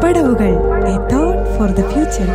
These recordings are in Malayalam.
പടവുകൾ a thought for the future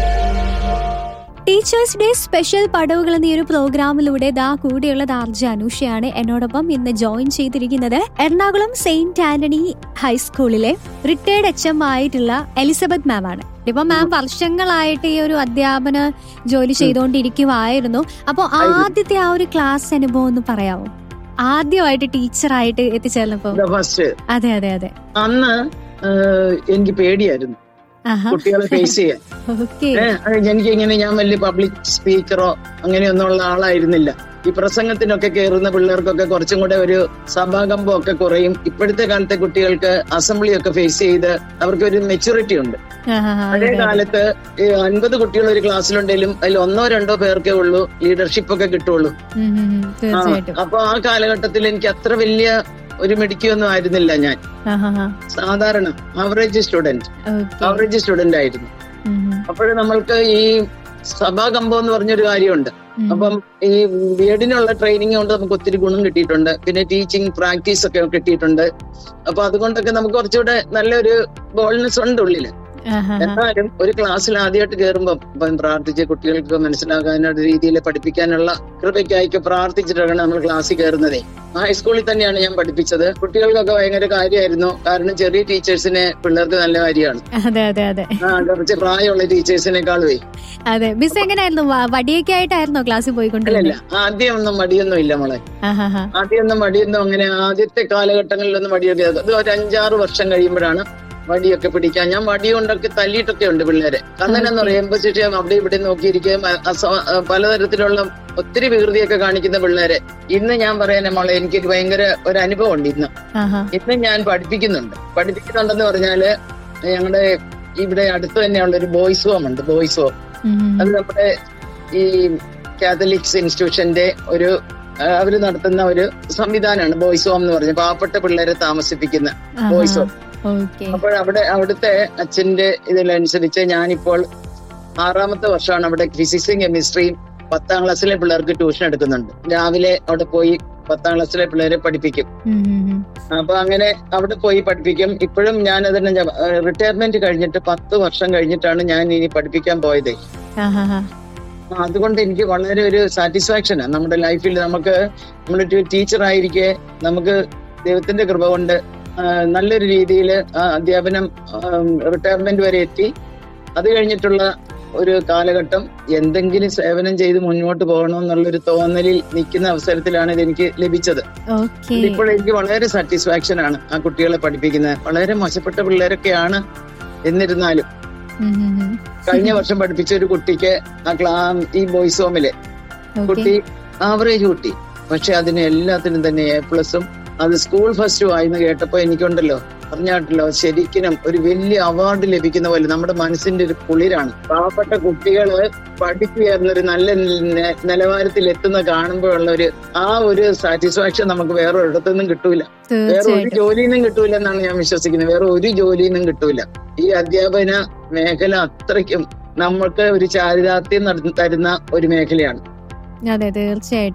teachers day special പടവുകൾ എന്ന ഈ ഒരു പ്രോഗ്രാമിലൂടെ ദാ കൂടെയുള്ളത് ആർ ജെ അനുഷയാണ് എന്നോടൊപ്പം ഇന്ന് ജോയിൻ ചെയ്തിരിക്കുന്നത് എറണാകുളം സെയിന്റ് ആന്റണി ഹൈസ്കൂളിലെ റിട്ടയർഡ് എച്ച് എം ആയിട്ടുള്ള എലിസബത്ത് മാം ആണ് ഇപ്പൊ മാം വർഷങ്ങളായിട്ട് ഈ ഒരു അധ്യാപന ജോലി ചെയ്തുകൊണ്ടിരിക്കുവായിരുന്നു അപ്പോൾ ആദ്യത്തെ ആ ഒരു ക്ലാസ് അനുഭവം ഒന്ന് പറയാമോ ആദ്യമായിട്ട് ടീച്ചറായിട്ട് എത്തിച്ചേർന്നപ്പോ ഫസ്റ്റ് അതെ അതെ അതെ അന്ന് ഏഹ്, എനിക്ക് പേടിയായിരുന്നു ആഹാ കുട്ടികളെ ഫേസ് ചെയ്യാൻ ഓക്കെ ഏഹ്, എനിക്ക് ഇങ്ങനെ ഞാൻ വലിയ പബ്ലിക് സ്പീക്കറോ അങ്ങനെയൊന്നുള്ള ആളായിരുന്നില്ല ഈ പ്രസംഗത്തിനൊക്കെ കയറുന്ന പിള്ളേർക്കൊക്കെ കുറച്ചും കൂടെ ഒരു സഭാകമ്പം ഒക്കെ കുറയും ഇപ്പോഴത്തെ കാലത്തെ കുട്ടികൾക്ക് അസംബ്ലി ഒക്കെ ഫേസ് ചെയ്ത് അവർക്ക് ഒരു മെച്ചൂരിറ്റി ഉണ്ട് പഴയ കാലത്ത് ഈ അൻപത് കുട്ടികൾ ഒരു ക്ലാസ്സിലുണ്ടെങ്കിലും അതിൽ ഒന്നോ രണ്ടോ പേർക്കേ ഉള്ളൂ ലീഡർഷിപ്പ് ഒക്കെ കിട്ടുള്ളൂ ആ, തീർച്ചയായിട്ടും അപ്പൊ ആ കാലഘട്ടത്തിൽ എനിക്ക് അത്ര വലിയ ഒരു മിടുക്കിയൊന്നും ആയിരുന്നില്ല ഞാൻ ആഹാ സാധാരണ average student okay average student ആയിരുന്നു അപ്പോഴും നമ്മൾക്ക് ഈ സഭാകമ്പം എന്ന് പറഞ്ഞൊരു കാര്യമുണ്ട് അപ്പം ഈ ബി എഡിനുള്ള ട്രെയിനിങ് കൊണ്ട് നമുക്ക് ഒത്തിരി ഗുണം കിട്ടിയിട്ടുണ്ട് പിന്നെ ടീച്ചിങ് പ്രാക്ടീസ് ഒക്കെ കിട്ടിയിട്ടുണ്ട് അപ്പൊ അതുകൊണ്ടൊക്കെ നമുക്ക് കുറച്ചുകൂടെ നല്ലൊരു ബോൾനെസ് ഉണ്ട് ഉള്ളില് എന്നാലും ഒരു ക്ലാസ്സിൽ ആദ്യമായിട്ട് കയറുമ്പോൾ ഇപ്പം പ്രാർത്ഥിച്ച് കുട്ടികൾക്ക് മനസ്സിലാകാനുള്ള രീതിയിൽ പഠിപ്പിക്കാനുള്ള കൃപയ്ക്കായിക്ക് പ്രാർത്ഥിച്ചിട്ടാണ് നമ്മൾ ക്ലാസ്സിൽ കയറുന്നതേ ഹൈസ്കൂളിൽ തന്നെയാണ് ഞാൻ പഠിപ്പിച്ചത് കുട്ടികൾക്കൊക്കെ ഭയങ്കര കാര്യമായിരുന്നു കാരണം ചെറിയ ടീച്ചേഴ്സിനെ പിള്ളേർക്ക് നല്ല കാര്യമാണ് അതെ അതെ അതെ ആ കുറച്ച് പ്രായമുള്ള ടീച്ചേഴ്സിനേക്കാളുമേ അതെ മിസ് എങ്ങനെയായിരുന്നു വ- വടിയൊക്കെ ആയിട്ടായിരുന്നോ ക്ലാസ്സിൽ അല്ലല്ല പോയിക്കൊണ്ടിരുന്നത് ആദ്യം ഒന്നും മടിയൊന്നും ഇല്ല മോളെ ആഹാഹാ. ആദ്യമൊന്നും മടിയൊന്നും അങ്ങനെ ആദ്യത്തെ കാലഘട്ടങ്ങളിലൊന്നും മടിയൊക്കെ അത് ഒരു അഞ്ചാറ് വർഷം കഴിയുമ്പോഴാണ് വടിയൊക്കെ പിടിക്കാൻ ഞാൻ വടി കൊണ്ടൊക്കെ തല്ലിയിട്ടൊക്കെ ഉണ്ട് പിള്ളേരെ കണ്ണനെന്ന് പറയുമ്പോ ശിക്ഷ അവിടെ ഇവിടെ നോക്കിയിരിക്കുകയും അ- അസ- അ- പലതരത്തിലുള്ള ഒത്തിരി വികൃതിയൊക്കെ കാണിക്കുന്ന പിള്ളേരെ ഇന്ന് ഞാൻ പറയാനെ മോളെ എനിക്കൊരു ഭയങ്കര ഒരു അനുഭവം ഉണ്ട് ഇന്ന് ആഹാ. ഇന്ന് ഞാൻ പഠിപ്പിക്കുന്നുണ്ട് പഠിപ്പിക്കുന്നുണ്ടെന്ന് പറഞ്ഞാല് ഞങ്ങളുടെ ഇവിടെ അടുത്ത് തന്നെയുള്ള ഒരു ബോയ്സ് ഹോം ഉണ്ട് ബോയ്സ് ഹോം ഉം ഉം. അത് നമ്മുടെ ഈ കാത്തലിക്സ് ഇൻസ്റ്റിറ്റ്യൂഷന്റെ ഒരു ആ, അവര് നടത്തുന്ന ഒരു സംവിധാനമാണ് ബോയ്സ് ഹോം എന്ന് പറഞ്ഞ പാവപ്പെട്ട പിള്ളേരെ താമസിപ്പിക്കുന്ന ബോയ്സ് ഹോം ഓക്കെ അപ്പോൾ അവിടെ അവിടുത്തെ അച്ഛന്റെ ഇതിനനുസരിച്ച് ഞാനിപ്പോൾ ആറാമത്തെ വർഷമാണ് അവിടെ ഫിസിക്സും കെമിസ്ട്രിയും പത്താം ക്ലാസ്സിലെ പിള്ളേർക്ക് ട്യൂഷൻ എടുക്കുന്നുണ്ട് രാവിലെ അവിടെ പോയി പത്താം ക്ലാസ്സിലെ പിള്ളേരെ പഠിപ്പിക്കും ഉം ഉം ഉം. അപ്പൊ അങ്ങനെ അവിടെ പോയി പഠിപ്പിക്കും ഇപ്പോഴും ഞാൻ അതിന് റിട്ടയർമെന്റ് കഴിഞ്ഞിട്ട് പത്ത് വർഷം കഴിഞ്ഞിട്ടാണ് ഞാൻ ഇനി പഠിപ്പിക്കാൻ പോയത് ആഹാഹാ. ആ, അതുകൊണ്ട് എനിക്ക് വളരെ ഒരു സാറ്റിസ്ഫാക്ഷനാണ് നമ്മുടെ ലൈഫിൽ നമുക്ക് നമ്മളൊരു ടീച്ചർ ആയിരിക്കെ നമുക്ക് ദൈവത്തിന്റെ കൃപ കൊണ്ട് ആ, നല്ലൊരു രീതിയിൽ അധ്യാപനം റിട്ടയർമെന്റ് വരെ എത്തി അത് കഴിഞ്ഞിട്ടുള്ള ഒരു കാലഘട്ടം എന്തെങ്കിലും സേവനം ചെയ്ത് മുന്നോട്ട് പോകണമെന്നുള്ളൊരു തോന്നലിൽ നിൽക്കുന്ന അവസരത്തിലാണ് ഇത് എനിക്ക് ലഭിച്ചത് ഓക്കെ ഇപ്പോൾ എനിക്ക് വളരെ സാറ്റിസ്ഫാക്ഷൻ ആണ് ആ കുട്ടികളെ പഠിപ്പിക്കുന്നത് വളരെ മോശപ്പെട്ട പിള്ളേരൊക്കെയാണ് എന്നിരുന്നാലും ഉം ഉം ഉം. കഴിഞ്ഞ വർഷം പഠിപ്പിച്ച ഒരു കുട്ടിക്ക് ആ ക്ലാ ഈ ബോയ്സ് ഹോമില് ഓക്കെ കുട്ടി ആവറേജ് കുട്ടി പക്ഷെ അതിന് എല്ലാത്തിനും തന്നെ എ പ്ലസും അത് സ്കൂൾ ഫസ്റ്റും ആയിന്ന് കേട്ടപ്പോ എനിക്കുണ്ടല്ലോ പറഞ്ഞാട്ടല്ലോ ശരിക്കും ഒരു വലിയ അവാർഡ് ലഭിക്കുന്ന പോലെ നമ്മുടെ മനസ്സിന്റെ ഒരു കുളിരാണ് പാവപ്പെട്ട കുട്ടികള് പഠിക്കുകയെന്നൊരു നല്ല നെ- നിലവാരത്തിൽ എത്തുന്ന കാണുമ്പോഴുള്ള ഒരു ആ ഒരു സാറ്റിസ്ഫാക്ഷൻ നമുക്ക് വേറെ ഒരിടത്തുനിന്നും കിട്ടൂല വേറെ ഒരു തീർച്ചയായിട്ടും ജോലിയിൽ നിന്നും കിട്ടൂല എന്നാണ് ഞാൻ വിശ്വസിക്കുന്നത് വേറെ ഒരു ജോലിയിൽ നിന്നും കിട്ടൂല ഈ അധ്യാപന മേഖല അത്രയ്ക്കും നമ്മൾക്ക് ഒരു ചാരിതാർത്ഥ്യം നട- തരുന്ന ഒരു മേഖലയാണ് അതെ തീർച്ചയായിട്ടും